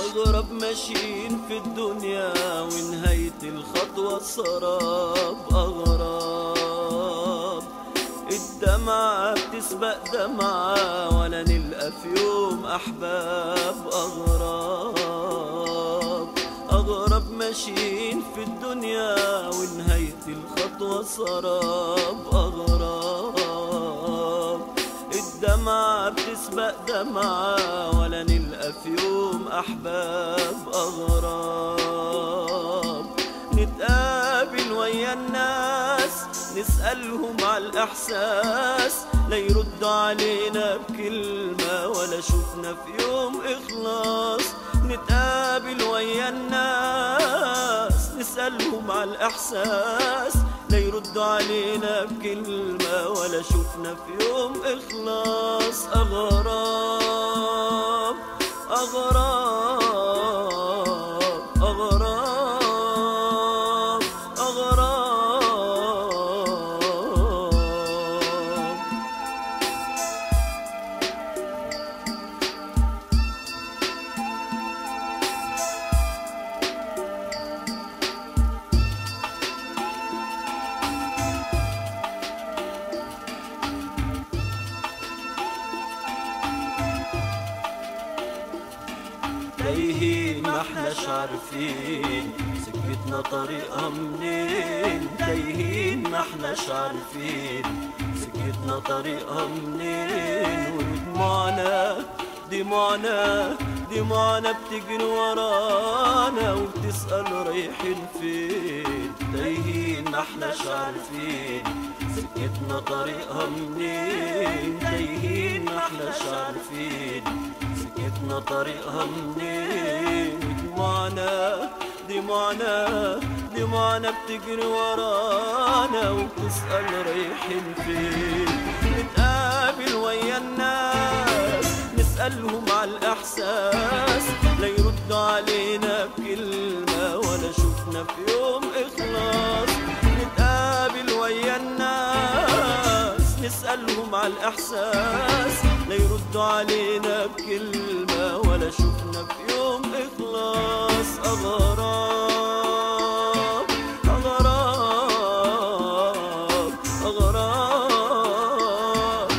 أغرب ماشيين في الدنيا ونهاية الخطوة السراب أغراب الدمعة بتسبق دمعة ولا نلقى في يوم أحباب أغراب أغرب ماشيين في الدنيا ونهاية الخطوة سراب أغراب الدمعة بتسبق دمعة ولا نلقى في يوم أحباب أغراب نتقابل ويا الناس نسألهم على الإحساس لا يردوا علينا بكلمة ولا شفنا في يوم إخلاص نتقابل ويا الناس نسألهم على الإحساس لا يردوا علينا بكلمة ولا شفنا في يوم إخلاص أغراب أغراب أغراب أغراب تايهين ما احناش عارفين سكتنا طريقها منين تايهين ما احناش عارفين سكتنا طريقها منين ودموعنا دموعنا دموعنا بتجري ورانا وبتسأل رايحين فين تايهين ما احناش عارفين سكتنا طريقها منين تايهين ما احناش عارفين سكتنا طريقها منين دموعنا دموعنا دموعنا بتجري ورانا وبتسأل رايحين فين نتقابل ويا الناس نسألهم على الإحساس لا يردوا علينا بكلمة ولا شفنا في يوم إخلاص نتقابل ويا الناس نسألهم على الإحساس لا يردوا علينا بكلمة ولا شفنا في يوم إخلاص أغراب أغراب أغراب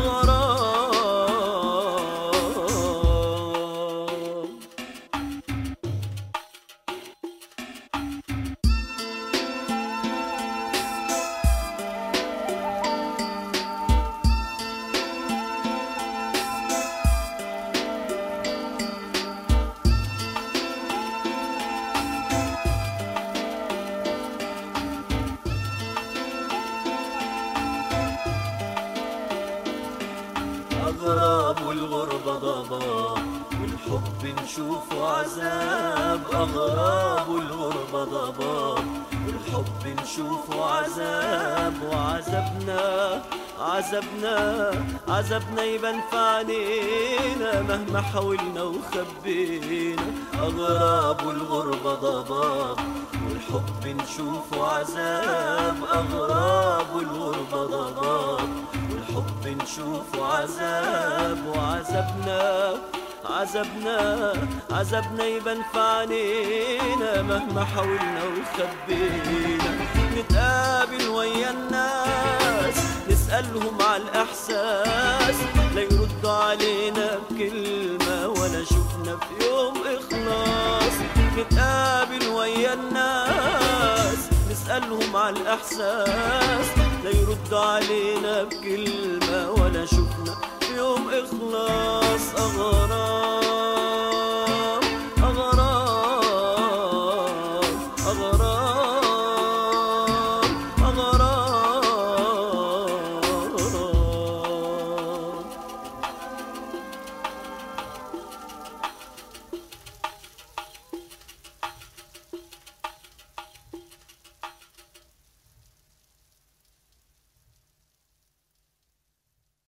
أغراب أغراب والغربة ضباب والحب نشوفه عذاب أغراب والغربة ضباب والحب نشوفه عذاب وعذبنا عذبنا عذبنا يبان في عينينا مهما حاولنا وخبينا أغراب والغربة ضباب والحب نشوفه عذاب أغراب والغربة ضباب والحب نشوفه عذاب وعذبنا عذبنا عذبنا يبان في عينينا مهما حاولنا وخبينا نتقابل ويا الناس نسألهم على الإحساس لا يردوا علينا بكلمة ولا شفنا في يوم إخلاص نتقابل ويا الناس نسألهم على الإحساس لا يردوا علينا بكلمة ولا شفنا في يوم إخلاص أغراب